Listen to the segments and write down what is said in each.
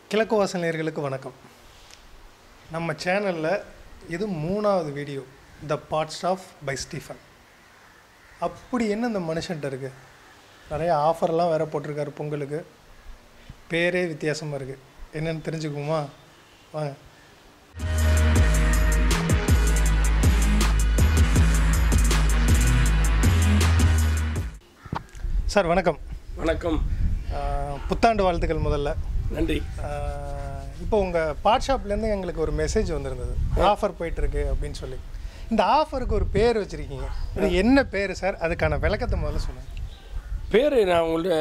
கிழக்கு வாசல் நேயர்களுக்கு வணக்கம் நம்ம சேனலில் இது மூணாவது video the parts of by Stephen அப்படி என்ன இந்த மனுஷன்ட்ட இருக்குது நிறைய ஆஃபர்லாம் வேறு போட்டிருக்காரு பொங்கலுக்கு பேரே வித்தியாசமாக இருக்குது என்னென்னு தெரிஞ்சுக்குமா வாங்க சார் வணக்கம் வணக்கம் ஆஹ், புத்தாண்டு வாழ்த்துக்கள் முதல்ல நன்றி ஆஹ் இப்போ உங்கள் பார்ட் ஷாப்லேருந்து எங்களுக்கு ஒரு மெசேஜ் வந்திருந்தது ஆஃபர் போயிட்டுருக்கு அப்படின்னு சொல்லி இந்த ஆஃபருக்கு ஒரு பேர் வச்சுருக்கீங்க இது என்ன பேர் சார் அதுக்கான விளக்கத்தை முதல்ல சொல்லுங்கள் பேர் நான் உங்கள்ட்ட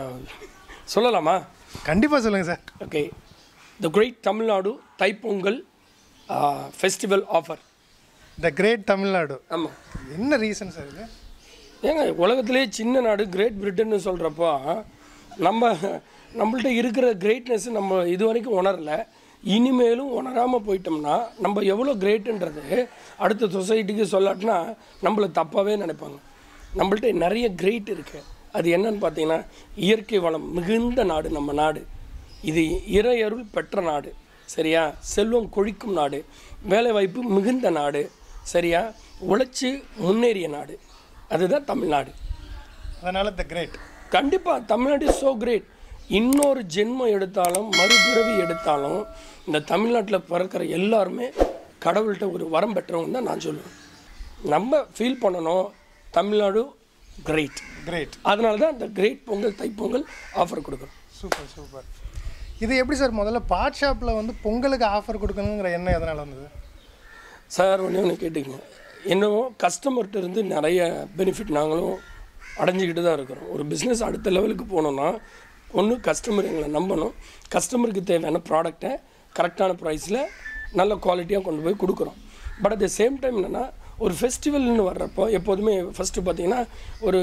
சொல்லலாமா கண்டிப்பாக சொல்லுங்கள் sir okay the great Tamil Nadu Thai Pongal festival offer the great Tamil Nadu ஆமாம் என்ன ரீசன் சார் இது ஏங்க உலகத்திலே சின்ன நாடு கிரேட் பிரிட்டன்னு சொல்கிறப்போ நம்ம நம்மள்ட்ட இருக்கிற கிரேட்னஸ் நம்ம இது வரைக்கும் உணரல இனிமேலும் உணராமல் போயிட்டோம்னா நம்ம எவ்வளோ கிரேட்டுன்றது அடுத்த சொசைட்டிக்கு சொல்லாட்டினா நம்மளை தப்பாகவே நினைப்பாங்க நம்மள்ட்ட நிறைய கிரேட் இருக்குது அது என்னன்னு பார்த்தீங்கன்னா இயற்கை வளம் மிகுந்த நாடு நம்ம நாடு இது இறையருள் பெற்ற நாடு சரியா செல்வம் கொழிக்கும் நாடு வேலைவாய்ப்பு மிகுந்த நாடு சரியா உழைச்சி முன்னேறிய நாடு அதுதான் தமிழ்நாடு அதனால் த கிரேட் கண்டிப்பாக தமிழ்நாடு இஸ் ஸோ கிரேட் இன்னொரு ஜென்மம் எடுத்தாலும் மறுபிறவி எடுத்தாலும் இந்த தமிழ்நாட்டில் பிறக்கிற எல்லாருமே கடவுள்கிட்ட ஒரு வரம் பெற்றவங்க தான் நான் சொல்லுவேன் நம்ம ஃபீல் பண்ணணும் தமிழ்நாடு கிரேட் கிரேட் அதனால தான் இந்த கிரேட் பொங்கல் தைப்பொங்கல் ஆஃபர் கொடுக்குறோம் சூப்பர் சூப்பர் இது எப்படி சார் முதல்ல பார்ட் ஷாப்பில் வந்து பொங்கலுக்கு ஆஃபர் கொடுக்கணுங்கிற எண்ணம் எதனால் வந்தது சார் ஒன்றே ஒன்று கேட்டுக்கங்க என்னவோ கஸ்டமர்கிட்ட இருந்து நிறைய பெனிஃபிட் நாங்களும் அடைஞ்சிக்கிட்டு தான் இருக்கிறோம் ஒரு பிஸ்னஸ் அடுத்த லெவலுக்கு போனோம்னா ஒன்று கஸ்டமர் எங்களை நம்பணும் கஸ்டமருக்கு தேவையான ப்ராடக்டை கரெக்டான ப்ரைஸில் நல்ல குவாலிட்டியாக கொண்டு போய் கொடுக்குறோம் but at the same time என்னென்னா ஒரு ஃபெஸ்டிவல்னு வர்றப்போ எப்போதுமே ஃபஸ்ட்டு பார்த்தீங்கன்னா ஒரு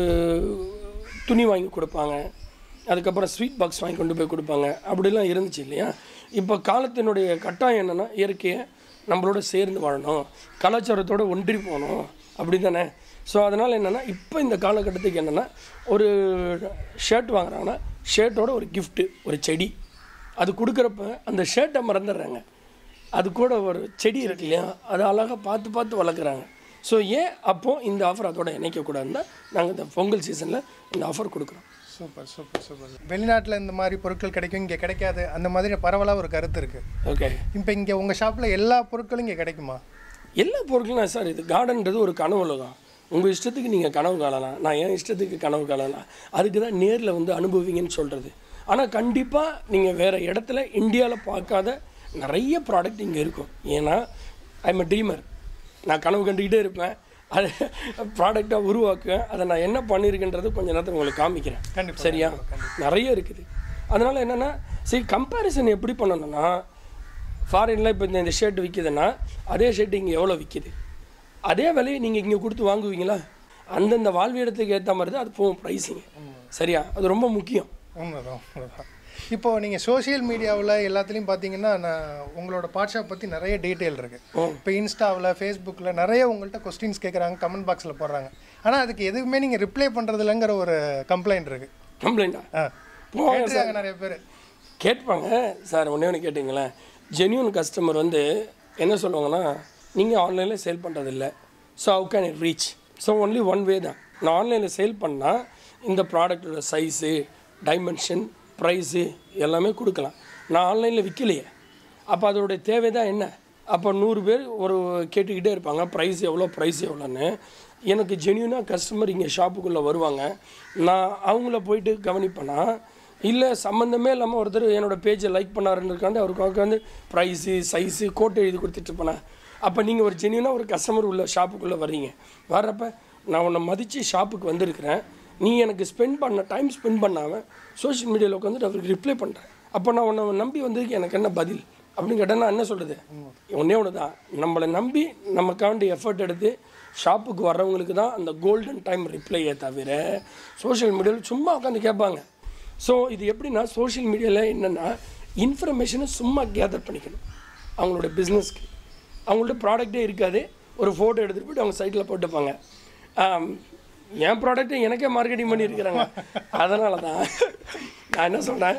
துணி வாங்கி கொடுப்பாங்க அதுக்கப்புறம் ஸ்வீட் பாக்ஸ் வாங்கி கொண்டு போய் கொடுப்பாங்க அப்படிலாம் இருந்துச்சு இல்லையா இப்போ காலத்தினுடைய கட்டாயம் என்னென்னா இயற்கையை நம்மளோட சேர்ந்து வாழணும் கலாச்சாரத்தோட ஒன்றி போகணும் அப்படி தானே ஸோ அதனால் என்னென்னா இப்போ இந்த காலகட்டத்துக்கு என்னென்னா ஒரு ஷர்ட் வாங்குறாங்கன்னா ஷர்ட்டோட ஒரு gift ஒரு செடி அது கொடுக்குறப்ப அந்த ஷர்ட்டை மறந்துடுறாங்க அது கூட ஒரு செடி இருக்கு இல்லையா அதை அழகாக பார்த்து பார்த்து வளர்க்குறாங்க ஸோ ஏன் அப்போது இந்த ஆஃபர் அதோட இணைக்கக்கூடாதுன்னா நாங்கள் இந்த பொங்கல் சீசனில் இந்த ஆஃபர் கொடுக்குறோம் சூப்பர் சூப்பர் சூப்பர் வெளிநாட்டில் இந்த மாதிரி பொருட்கள் கிடைக்கும் இங்கே கிடைக்காது அந்த மாதிரி பரவலாக ஒரு கருத்து இருக்குது ஓகே இப்போ இங்கே உங்கள் ஷாப்பில் எல்லா பொருட்களும் இங்கே கிடைக்குமா எல்லா பொருட்களும் சார் இது கார்டன்றது ஒரு கனவு உலகம் உங்கள் இஷ்டத்துக்கு நீங்கள் கனவு காணலாம் நான் என் இஷ்டத்துக்கு கனவு காணலாம் அதுக்கு தான் நேரில் வந்து அனுபவிங்கன்னு சொல்கிறது ஆனால் கண்டிப்பாக நீங்கள் வேறு இடத்துல இந்தியாவில் பார்க்காத நிறைய ப்ராடக்ட் இங்கே இருக்கும் ஏன்னா ஐம் a ட்ரீமர் நான் கனவு கண்டுக்கிட்டே இருப்பேன் அதை ப்ராடக்டாக உருவாக்குவேன் அதை நான் என்ன பண்ணியிருக்கேன்றது கொஞ்ச நேரத்தில் உங்களுக்கு காமிக்கிறேன் கண்டிப்பா, சரியா நிறைய இருக்குது அதனால் என்னென்னா சரி கம்பேரிசன் எப்படி பண்ணணும்னா ஃபாரினில் இப்போ இந்த ஷர்ட் விற்கிதுன்னா அதே ஷர்ட் இங்கே எவ்வளோ விற்கிது அதே விலையை நீங்கள் இங்கே கொடுத்து வாங்குவீங்களா அந்தந்த வாழ்விடத்துக்கு ஏற்ற மாதிரி தான் அது போகும் ப்ரைஸிங் சரியா அது ரொம்ப முக்கியம் உண்மைதான் உண்மைதான் இப்போ நீங்கள் சோஷியல் மீடியாவில் எல்லாத்துலேயும் பார்த்தீங்கன்னா நான் உங்களோட பார்ட் ஷாப் பற்றி நிறைய டீட்டெயில் இருக்குது இப்போ இன்ஸ்டாவில் ஃபேஸ்புக்கில் நிறைய உங்கள்கிட்ட கொஸ்டின்ஸ் கேட்குறாங்க கமெண்ட் பாக்ஸில் போடுறாங்க ஆனால் அதுக்கு எதுவுமே நீங்கள் ரிப்ளை பண்ணுறதில்லங்கிற ஒரு கம்ப்ளைண்ட் இருக்குது கம்ப்ளைண்டா ஆ போங்க கேட்டிருக்காங்க நிறைய பேர் கேட்பாங்க சார் ஒன்றே ஒன்று கேட்டிங்களேன் ஜென்யூன் கஸ்டமர் வந்து என்ன சொல்லுவாங்கன்னா நீங்கள் ஆன்லைனில் சேல் பண்ணுறதில்ல so how can it reach so only one way தான் நான் ஆன்லைனில் சேல் பண்ணால் இந்த ப்ராடக்டோட சைஸு டைமென்ஷன் ப்ரைஸு எல்லாமே கொடுக்கலாம் நான் ஆன்லைனில் விற்கலையே அப்போ அதோடைய தேவை தான் என்ன அப்போ நூறு பேர் ஒரு கேட்டுக்கிட்டே இருப்பாங்க ப்ரைஸ் எவ்வளோ ப்ரைஸ் எவ்வளோன்னு எனக்கு ஜென்யூனாக கஸ்டமர் இங்கே ஷாப்புக்குள்ளே வருவாங்க நான் அவங்கள போயிட்டு கவனிப்பேன்னா இல்லை சம்மந்தமே இல்லாமல் ஒருத்தர் என்னோட பேஜை லைக் பண்ணாருன்றக்காண்டி அவருக்கு உட்காந்து ப்ரைஸு சைஸு கோட்டை எழுதி கொடுத்துட்டு இருப்பேனா அப்போ நீங்கள் ஒரு ஜென்யூனாக ஒரு கஸ்டமர் உள்ள ஷாப்புக்குள்ளே வர்றீங்க வர்றப்ப நான் உன்னை மதித்து ஷாப்புக்கு வந்திருக்கிறேன் நீ எனக்கு ஸ்பெண்ட் பண்ண டைம் ஸ்பெண்ட் பண்ணாமல் சோஷியல் மீடியாவில் உட்காந்துட்டு அவருக்கு ரிப்ளை பண்ணுறேன் அப்போ நான் உன்னை நம்பி வந்ததுக்கு எனக்கு என்ன பதில் அப்படின்னு கேட்டால் நான் என்ன சொல்கிறது ஒன்றே ஒன்று தான் நம்மளை நம்பி நமக்காண்டி எஃபர்ட் எடுத்து ஷாப்புக்கு வர்றவங்களுக்கு தான் அந்த கோல்டன் டைம் ரிப்ளையே தவிர சோஷியல் மீடியாவில் சும்மா உட்காந்து கேட்பாங்க ஸோ இது எப்படின்னா சோஷியல் மீடியாவில் என்னென்னா இன்ஃபர்மேஷனை சும்மா கேதர் பண்ணிக்கணும் அவங்களோட பிஸ்னஸ்க்கு அவங்கள்ட்ட ப்ராடக்ட்டே இருக்காது ஒரு ஃபோட்டோ எடுத்துகிட்டு போயிட்டு அவங்க சைட்டில் போட்டுப்பாங்க ஆம், என் ப்ராடக்ட்டை எனக்கே மார்க்கெட்டிங் பண்ணியிருக்கிறாங்க அதனால தான் நான் என்ன சொன்னேன்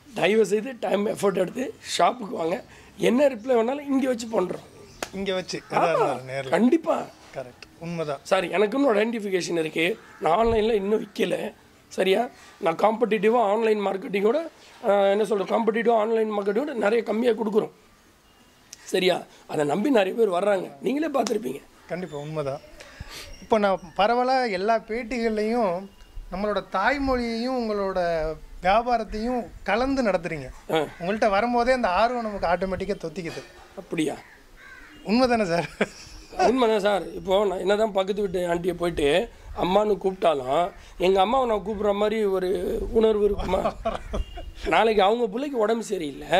தயவு செய்து டைம் எஃபோர்ட் எடுத்து ஷாப்புக்கு வாங்க என்ன ரிப்ளை வேணாலும் இங்கே வச்சு பண்ணுறோம் இங்கே வச்சு எதா இருந்தாலும் நேரில் கண்டிப்பாக கரெக்ட் உண்மைதான் சார் எனக்குன்னு ஒரு ஐடென்டிஃபிகேஷன் இருக்குது நான் ஆன்லைனில் இன்னும் விற்கல சரியா நான் காம்படிட்டிவாக ஆன்லைன் மார்க்கெட்டிங்கோட என்ன சொல்கிறேன் காம்படிட்டிவாக ஆன்லைன் மார்க்கெட்டிங்கோட நிறைய கம்மியாக கொடுக்குறோம் சரியா அதை நம்பி நிறைய பேர் வர்றாங்க நீங்களே பார்த்துருப்பீங்க கண்டிப்பாக உண்மைதான் இப்போ நான் பரவலாக எல்லா பேட்டிகள்லையும் நம்மளோட தாய்மொழியையும் உங்களோட வியாபாரத்தையும் கலந்து நடத்துறீங்க ஆ உங்கள்கிட்ட வரும்போதே அந்த ஆர்வம் நமக்கு ஆட்டோமேட்டிக்காக தொத்திக்குது அப்படியா உண்மை தானே சார் உண்மைதான் சார் இப்போது நான் என்ன தான் பக்கத்து வீட்டு ஆண்டியை போயிட்டு அம்மான்னு கூப்பிட்டாலும் எங்கள் அம்மாவை நான் கூப்பிட்ற மாதிரி ஒரு உணர்வு இருக்குமா நாளைக்கு அவங்க பிள்ளைக்கு உடம்பு சரியில்லை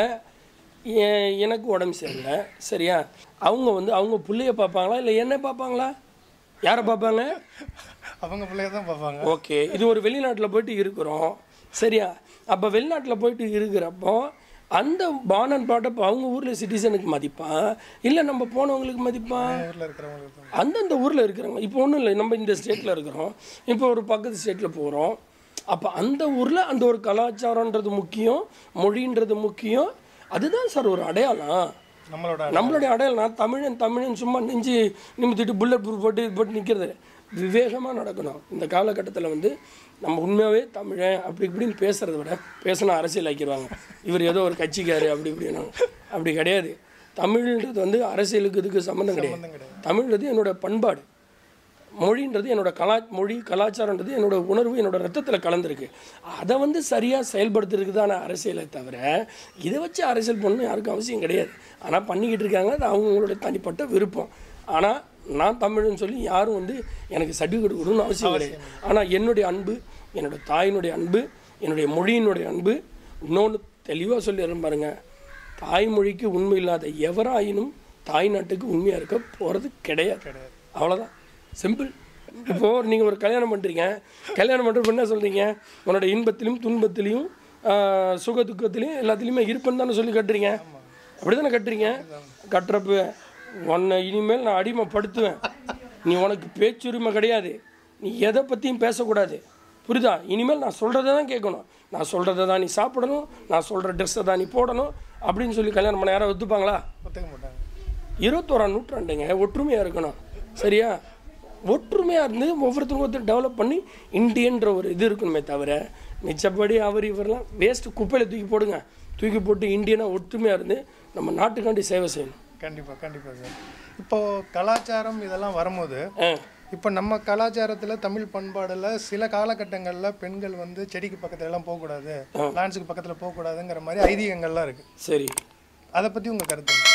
எ- எனக்கு உடம்பு சரியில்லை சரியா அவங்க வந்து அவங்க பிள்ளைய பார்ப்பாங்களா இல்லை என்ன பார்ப்பாங்களா யாரை பார்ப்பாங்க அவங்க பிள்ளைய தான் பார்ப்பாங்க ஓகே இது ஒரு வெளிநாட்டில் போயிட்டு இருக்கிறோம் சரியா அப்போ வெளிநாட்டில் போயிட்டு இருக்கிறப்போ அந்த பான் அண்ட் ப்ராடக்ட் அவங்க ஊரில் சிட்டிசனுக்கு மதிப்பான் இல்லை நம்ம போனவங்களுக்கு மதிப்பான் ஊரில் இருக்கிறவங்களுக்கு தான் அந்தந்த ஊரில் இருக்கிறவங்க இப்போ ஒன்றும் இல்லை நம்ம இந்த ஸ்டேட்டில் இருக்கிறோம் இப்போ ஒரு பக்கத்து ஸ்டேட்டில் போகிறோம் அப்போ அந்த ஊரில் அந்த ஒரு கலாச்சாரன்றது முக்கியம் மொழின்றது முக்கியம் அதுதான் சார் ஒரு அடையாளம் நம்மளோட நம்மளுடைய அடையாளம் நான் தமிழன் தமிழன் சும்மா நெஞ்சு நிமித்திட்டு புல்லட் ப்ரூஃப் போட்டு இது போட்டு நிற்கிறது விவேகமாக நடக்கணும் இந்த காலகட்டத்தில் வந்து நம்ம உண்மையாகவே தமிழன் அப்படி இப்படின்னு பேசுகிறத விட பேசினா அரசியல் ஆக்கிடுவாங்க இவர் ஏதோ ஒரு கட்சிக்காரு அப்படி இப்படின்னு அப்படி கிடையாது தமிழ்ன்றது வந்து அரசியலுக்கு இதுக்கு சம்மந்தம் கிடையாது தமிழ்ன்றது என்னோட பண்பாடு மொழின்றது என்னோட கலா மொழி கலாச்சாரன்றது என்னோட உணர்வு என்னோட ரத்தத்தில் கலந்துருக்கு அதை வந்து சரியாக செயல்படுத்துறதுக்கு தானே அரசியலை தவிர இதை வச்சு அரசியல் பண்ணணும் யாருக்கும் அவசியம் கிடையாது ஆனால் பண்ணிக்கிட்டு இருக்காங்க அது அவங்களோட தனிப்பட்ட விருப்பம் ஆனால் நான் தமிழ்னு சொல்லி யாரும் வந்து எனக்கு சர்டிஃபிகேட் கொடுக்கணும்னு அவசியம் கிடையாது ஆனால் என்னுடைய அன்பு என்னோட தாயினுடைய அன்பு என்னுடைய மொழியினுடைய அன்பு இன்னொன்று தெளிவாக சொல்லிடுறேன் பாருங்க தாய்மொழிக்கு உண்மை இல்லாத எவராயினும் தாய் நாட்டுக்கு உண்மையாக இருக்க போகிறது கிடையாது அவ்வளோதான் சிம்பிள் இப்போ நீங்கள் ஒரு கல்யாணம் பண்ணுறீங்க கல்யாணம் பண்ணுறப்ப என்ன சொல்கிறீங்க உன்னோட இன்பத்திலையும் துன்பத்திலையும் ஆஹ், சுக துக்கத்திலையும் எல்லாத்துலேயுமே இருப்பேன்னு தானே சொல்லி கட்டுறீங்க அப்படி தானே கட்டுறீங்க கட்டுறப்ப உன்னை இனிமேல் நான் அடிமைப்படுத்துவேன் நீ உனக்கு பேச்சுரிமை கிடையாது நீ எதை பற்றியும் பேசக்கூடாது புரியுதா இனிமேல் நான் சொல்கிறத தான் கேட்கணும் நான் சொல்கிறத தான் நீ சாப்பிடணும் நான் சொல்கிற ட்ரெஸ்ஸை தான் நீ போடணும் அப்படின்னு சொல்லி கல்யாணம் பண்ண யாராவது ஒத்துப்பாங்களா ஒத்துக்க மாட்டாங்க இருபத்தோராம் நூற்றாண்டுங்க ஒற்றுமையாக இருக்கணும் சரியா ஒற்றுமையாக இருந்து ஒவ்வொருத்தருக்கும் ஒருத்தர் டெவலப் பண்ணி இந்தியன்ற ஒரு இது இருக்கணுமே தவிர மிச்சப்படி அவர் இவரெல்லாம் வேஸ்ட்டு குப்பையில் தூக்கி போடுங்க தூக்கி போட்டு இந்தியனாக ஒற்றுமையாக இருந்து நம்ம நாட்டுக்காண்டி சேவை செய்யணும் கண்டிப்பாக கண்டிப்பாக சார் இப்போ கலாச்சாரம் இதெல்லாம் வரும்போது ஆ இப்போ நம்ம கலாச்சாரத்தில் தமிழ் பண்பாடில் சில காலகட்டங்களில் பெண்கள் வந்து செடிக்கு பக்கத்துல எல்லாம் போகக்கூடாது லான்ஸுக்கு பக்கத்தில் போகக்கூடாதுங்கிற மாதிரி ஐதீகங்கள்லாம் இருக்குது சரி அதை பற்றி உங்கள் கருத்து என்ன?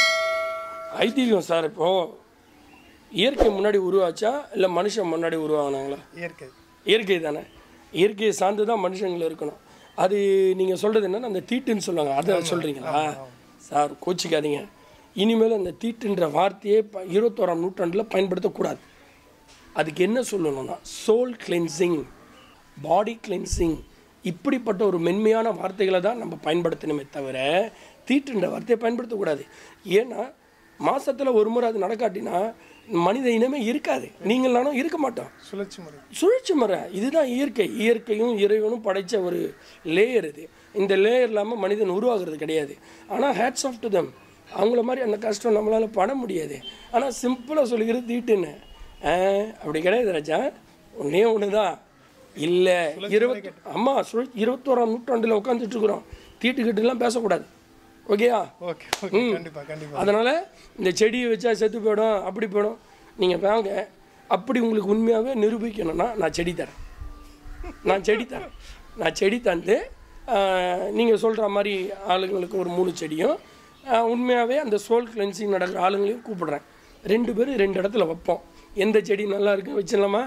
ஐதீகம் சார் இப்போது இயற்கை முன்னாடி உருவாச்சா இல்லை மனுஷன் முன்னாடி உருவாகினாங்களா இயற்கை இயற்கை தானே இயற்கையை சார்ந்து தான் மனுஷங்கள் இருக்கணும் அது நீங்கள் சொல்கிறது என்னன்னா அந்த தீட்டுன்னு சொல்லுவாங்க அதை சொல்கிறீங்களா சார் கோச்சிக்காதீங்க இனிமேல் அந்த தீட்டுன்ற வார்த்தையே இப்போ இருபத்தோராம் நூற்றாண்டில் பயன்படுத்தக்கூடாது அதுக்கு என்ன சொல்லணும்னா சோல் கிளென்சிங் பாடி கிளென்சிங் இப்படிப்பட்ட ஒரு மென்மையான வார்த்தைகளை தான் நம்ம பயன்படுத்தணுமே தவிர தீட்டுன்ற வார்த்தையை பயன்படுத்தக்கூடாது ஏன்னா மாசத்துல ஒரு முறை அது நடக்காட்டினா மனித இனமே இருக்காது நீங்கள் நானும் இருக்க மாட்டோம் சுழற்சி முறை சுழற்சி முறை இதுதான் இயற்கை இயற்கையும் இறைவனும் படைச்ச ஒரு லேயர் இது இந்த லேயர் இல்லாமல் மனிதன் உருவாகிறது கிடையாது ஆனால் ஹேட்ஸ் ஆஃப் டு தம் அவங்கள மாதிரி அந்த கஷ்டம் நம்மளால பட முடியாது ஆனால் சிம்பிளாக சொல்லிக்கிறது தீட்டுன்னு ஆ, அப்படி கிடையாது ராஜா ஒன்றே ஒன்று தான் இல்லை இருபத்தி ஆமாம் சுழ இருபத்தோராம் நூற்றாண்டில் உட்காந்துட்டு இருக்கிறோம் தீட்டுக்கிட்டுலாம் பேசக்கூடாது ஓகேயா ஓகே ஓகே கண்டிப்பாக கண்டிப்பாக அதனால் இந்த செடியை வச்சா செத்து போயிடும் அப்படி போயிடும் நீங்கள் வாங்க அப்படி உங்களுக்கு உண்மையாகவே நிரூபிக்கணும்னா நான் செடி தரேன் நான் செடி தரேன் நான் செடி தந்து நீங்கள் சொல்கிற மாதிரி ஆளுங்களுக்கு ஒரு மூணு செடியும் உண்மையாகவே அந்த சோல் கிளென்சிங் நடக்கிற ஆளுங்களையும் கூப்பிடுறேன் ரெண்டு பேரும் ரெண்டு இடத்துல வைப்போம் எந்த செடி நல்லா இருக்கு வச்சிடலாமா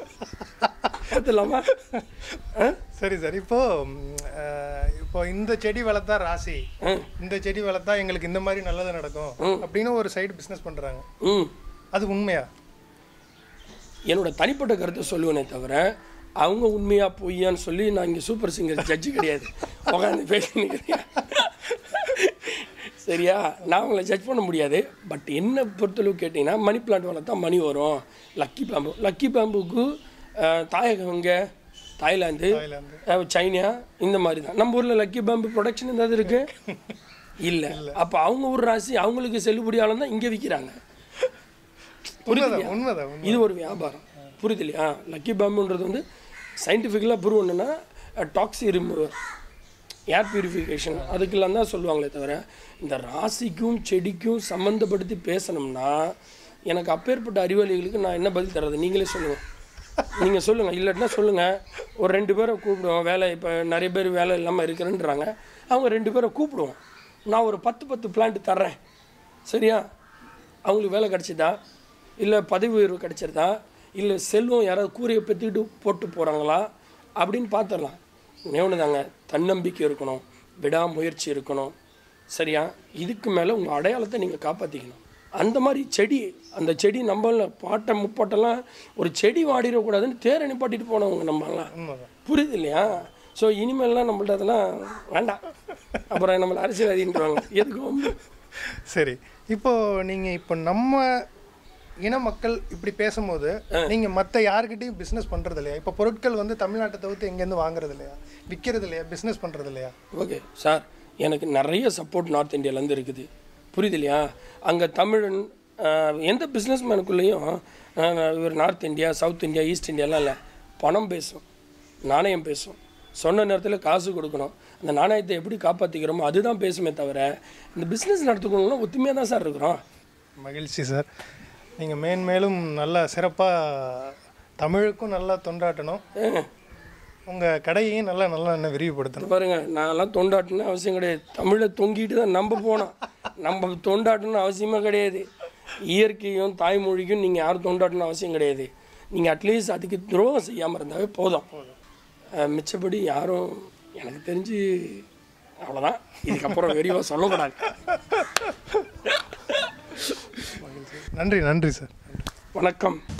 பார்த்துடலாமா ஆ சரி சார் இப்போ ம், அஹ், இப்போ இந்த செடி வளர்த்தா ராசி ஆ. இந்த செடி வளர்த்தா எங்களுக்கு இந்த மாதிரி நல்லது நடக்கும் அப்படின்னு ஒரு சைடு பிஸ்னஸ் பண்ணுறாங்க ம் அது உண்மையா என்னோட தனிப்பட்ட கருத்தை சொல்லுவேனே தவிர அவங்க உண்மையா பொய்யான்னு சொல்லி நான் இங்கே சூப்பர் சிங்கர் ஜட்ஜு கிடையாது உட்காந்து பேசி நிற்கிறேன் சரியா நான் உங்களை ஜட்ஜ் பண்ண முடியாது பட் என்ன பொறுத்தளவு கேட்டிங்கன்னா மணி பிளான்ட் வளர்த்தா மணி வரும் லக்கி பாம்பு லக்கி பாம்புக்கு அஹ், தாயகம் எங்கே தாய்லாந்து தாய்லாந்து அஹ், சைனா இந்த மாதிரி தான் நம்ம ஊரில் லக்கி பாம்பு ப்ரொடக்ஷன் ஏதாவது இருக்கு இல்லை அப்போ அவங்க ஊர் ராசி அவங்களுக்கு செல்லுபடியாலும் தான் இங்கே விற்கிறாங்க உண்மைதான் உண்மைதான் உண்மை இது ஒரு வியாபாரம் புரியுது இல்லையா லக்கி பாம்புன்றது வந்து சயின்டிஃபிக்கலாக ப்ரூவ் என்னன்னா டாக்ஸி ரிமூவர் ஏர் பியூரிஃபிகேஷன் அதுக்கெல்லாம் தான் சொல்லுவாங்களே தவிர இந்த ராசிக்கும் செடிக்கும் சம்மந்தப்படுத்தி பேசணும்னா எனக்கு அப்பேற்பட்ட அறிவாளிகளுக்கு நான் என்ன பதில் தர்றது நீங்களே சொல்லுங்கள் நீங்கள் சொல்லுங்கள் இல்லாட்டினா சொல்லுங்கள் ஒரு ரெண்டு பேரை கூப்பிடுவோம் வேலை இப்போ நிறைய பேர் வேலை இல்லாமல் இருக்கிறேன்றாங்க அவங்க ரெண்டு பேரை கூப்பிடுவோம் நான் ஒரு பத்து பத்து பிளான்ட் தர்றேன் சரியா அவங்களுக்கு வேலை கிடச்சிதா இல்லை பதவி உயர்வு கிடச்சிருதா இல்லை செல்வம் யாராவது கூரையை பெற்றுக்கிட்டு போட்டு போகிறாங்களா அப்படின்னு பார்த்துடலாம் ஒன்று தாங்க தன்னம்பிக்கை இருக்கணும் விடாமுயற்சி இருக்கணும் சரியா இதுக்கு மேலே உங்கள் அடையாளத்தை நீங்கள் காப்பாற்றிக்கணும் அந்த மாதிரி செடி அந்த செடி நம்மள பாட்டை முப்பாட்டெல்லாம் ஒரு செடி வாடிடக்கூடாதுன்னு தேரை நிப்பாட்டிட்டு போனவங்க நம்மலாம் உண்மைதான் புரியுது இல்லையா ஸோ இனிமேல்லாம் நம்மள்ட்ட அதெல்லாம் வேண்டாம் அப்புறம் நம்மளை அரசியல்வாதின்றாங்க எதுக்கும் சரி இப்போ நீங்க இப்போ நம்ம இன மக்கள் இப்படி பேசும்போது நீங்க மத்த யாருக்கிட்டையும் பிசினஸ் பண்றது இல்லையா இப்போ பொருட்கள் வந்து தமிழ்நாட்டை தவிர்த்து எங்கேருந்து வாங்குறது இல்லையா விற்கிறது இல்லையா பிசினஸ் பண்றது இல்லையா ஓகே சார் எனக்கு நிறைய சப்போர்ட் நார்த் இந்தியாவிலேருந்து இருக்குது புரியுது இல்லையா அங்கே தமிழன் ஆஹ், எந்த பிஸ்னஸ் மேனுக்குள்ளேயும் இவர் north India south India east இந்தியாலாம் இல்லை பணம் பேசும் நாணயம் பேசும் சொன்ன நேரத்தில் காசு கொடுக்கணும் அந்த நாணயத்தை எப்படி காப்பாற்றிக்கிறோமோ அதுதான் பேசுமே தவிர இந்த பிஸ்னஸ் நடத்துக்கணும்னா ஒத்துமையாக தான் சார் இருக்கிறோம் மகிழ்ச்சி சார் நீங்க மேன்மேலும் நல்லா சிறப்பா தமிழுக்கும் நல்லா தொண்டாட்டணும் உங்க கடையையும் நல்லா நல்லா இன்னும் விரிவுபடுத்தணும் பாருங்க நான்லாம் தொண்டாட்டணும்னு அவசியம் கிடையாது தமிழை தொங்கிட்டு தான் நம்ம போனோம் நம்ம தொண்டாட்டணும்னு அவசியமே கிடையாது இயற்கையும் தாய்மொழிக்கும் நீங்கள் யாரும் தொண்டாட்டணும் அவசியம் கிடையாது நீங்கள் அட்லீஸ்ட் அதுக்கு துரோகம் செய்யாமல் இருந்தாவே போதும் அஹ், மிச்சபடி யாரும் எனக்கு தெரிஞ்சு அவ்வளோதான் இதுக்கப்புறம் விரிவாக சொல்லக்கூடாது நன்றி நன்றி சார் வணக்கம்